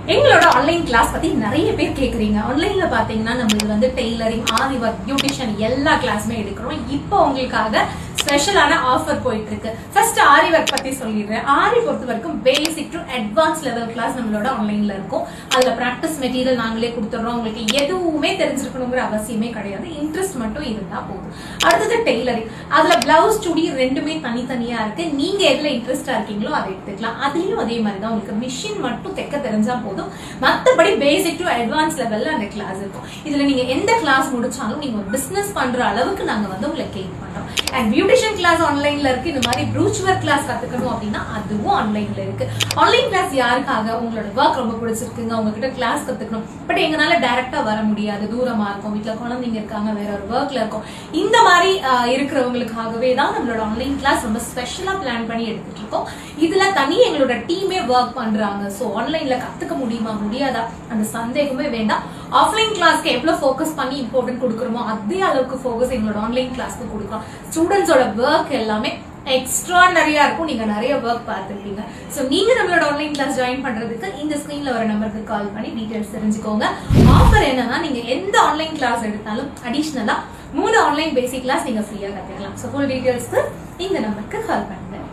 எங்களோட online class பத்தி நிறைய பேர் கேக்குறீங்க ஆன்லைன்ல பாத்தீங்கன்னா நம்ம இது வந்து டெய்லரிங் ஆரி ஒர்க் பியூட்டிஷியன் எல்லா கிளாஸுமே எடுக்கிறோம் இப்போ உங்களுக்காக ஸ்பெஷலான ஆஃபர் போயிட்டு இருக்கு ஃபர்ஸ்ட் ஆரி ஒர்க் பத்தி சொல்லிடுறேன் ஆரி பொறுத்த வரைக்கும் basic to advance level class நம்மளோட ஆன்லைன்ல இருக்கும் அதுல பிராக்டிஸ் மெட்டீரியல் நாங்களே கொடுத்துடுறோம் உங்களுக்கு எதுவுமே தெரிஞ்சிருக்கணுங்கிற அவசியமே கிடையாது இன்ட்ரெஸ்ட் மட்டும் இருந்தா போதும் அடுத்தது டெய்லரிங் அதுல பிளவுஸ் சுடி ரெண்டுமே தனித்தனியா இருக்கு நீங்க எதுல இன்ட்ரெஸ்டா இருக்கீங்களோ அதை எடுத்துக்கலாம் அதுலயும் அதே மாதிரி தான் உங்களுக்கு மிஷின் மட்டும் தைக்க தெரிஞ்சா போதும் மத்தபடி பேசிக் டு அட்வான்ஸ் லெவல்ல அந்த கிளாஸ் இருக்கும் இதுல நீங்க எந்த கிளாஸ் முடிச்சாலும் நீங்க ஒரு பிசினஸ் பண்ற அளவுக்கு நாங்க வந்து உங்களை கெயின் பண்றோம் அண்ட் பியூட்டிஷியன் கிளாஸ் ஆன்லைன்ல இருக்கு இந்த மாதிரி ப்ரூச் ஒர்க் கிளாஸ் கத்துக்கணும் அப்படின்னா அதுவும் ஆன்லைன்ல இருக்கு ஆன்லைன் கிளாஸ் யாருக்காக உங்களோட ஒர்க் ரொம்ப பிடிச்சிருக்குங்க உங்ககிட்ட கிளாஸ் கத்துக்கணும் பட் எங்கனால டைரக்டா வர முடியாது தூரமா இருக்கும் வீட்ல குழந்தைங்க இருக்காங்க வேற ஒரு ஒர்க்ல இருக்கும் இந்த மாதிரி ஆஹ், இருக்கிறவங்களுக்காகவே தான் நம்மளோட ஆன்லைன் கிளாஸ் ரொம்ப ஸ்பெஷலா பிளான் பண்ணி எடுத்துட்டு இருக்கோம் இதுல தனி எங்களோட டீமே ஒர்க் பண்றாங்க சோ ஆன்லைன்ல கத்துக்க முடியுமா முடியாதா அந்த சந்தேகமே வேண்டாம் ஆஃப்லைன் கிளாஸ்க்கு எவ்வளவு ஃபோக்கஸ் பண்ணி இம்பார்ட்டன்ட் கொடுக்குறோமோ அதே அளவுக்கு ஃபோக்கஸ் எங்களோட ஆன்லைன் கிளாஸ்க்கு கொடுக்குறோம் ஸ்டூடெண்ட்ஸோட ஒர்க் எல்லாமே எக்ஸ்ட்ரா நிறைய இருக்கும் நீங்க நிறைய ஒர்க் பார்த்துருப்பீங்க சோ நீங்க நம்மளோட ஆன்லைன் கிளாஸ் ஜாயின் பண்றதுக்கு இந்த ஸ்கிரீன்ல வர நம்பருக்கு கால் பண்ணி டீடைல்ஸ் தெரிஞ்சுக்கோங்க ஆஃபர் என்னன்னா நீங்க எந்த ஆன்லைன் கிளாஸ் எடுத்தாலும் அடிஷ்னலா மூணு ஆன்லைன் பேசிக் கிளாஸ் நீங்க ஃப்ரீயா கத்துக்கலாம் சோ ஃபுல் டீடைல்ஸ்க்கு இந்த நம்பருக்கு கால் பண்ணுங்க